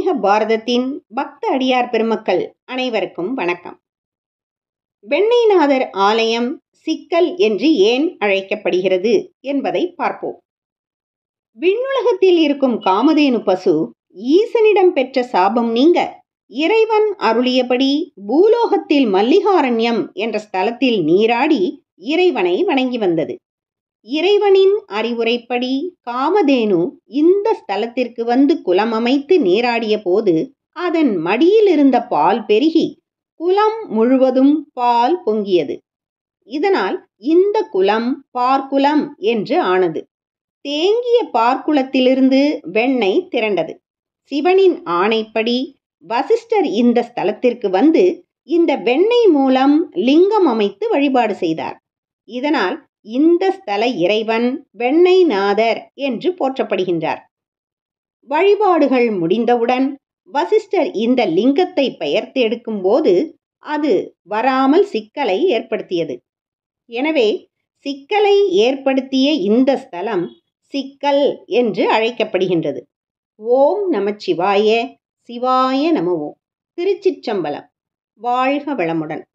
ஆன்மீக பாரதத்தின் பக்த அடியார் பெருமக்கள் அனைவருக்கும் வணக்கம் வெண்ணைநாதர் ஆலயம் சிக்கல் என்று ஏன் அழைக்கப்படுகிறது என்பதை பார்ப்போம் விண்ணுலகத்தில் இருக்கும் காமதேனு பசு ஈசனிடம் பெற்ற சாபம் நீங்க இறைவன் அருளியபடி பூலோகத்தில் மல்லிகாரண்யம் என்ற ஸ்தலத்தில் நீராடி இறைவனை வணங்கி வந்தது இறைவனின் அறிவுரைப்படி காமதேனு இந்த ஸ்தலத்திற்கு வந்து குலம் அமைத்து நீராடிய போது அதன் மடியில் இருந்த பால் பெருகி குலம் முழுவதும் பால் பொங்கியது இதனால் இந்த குலம் பார்க்குலம் என்று ஆனது தேங்கிய பார்க்குளத்திலிருந்து வெண்ணெய் திரண்டது சிவனின் ஆணைப்படி வசிஷ்டர் இந்த ஸ்தலத்திற்கு வந்து இந்த வெண்ணெய் மூலம் லிங்கம் அமைத்து வழிபாடு செய்தார் இதனால் இந்த ஸ்தல இறைவன் வெண்ணைநாதர் என்று போற்றப்படுகின்றார் வழிபாடுகள் முடிந்தவுடன் வசிஷ்டர் இந்த லிங்கத்தை பெயர்த்து எடுக்கும்போது அது வராமல் சிக்கலை ஏற்படுத்தியது எனவே சிக்கலை ஏற்படுத்திய இந்த ஸ்தலம் சிக்கல் என்று அழைக்கப்படுகின்றது ஓம் நமச்சிவாய சிவாய நமவோம் திருச்சிற்றம்பலம் வாழ்க வளமுடன்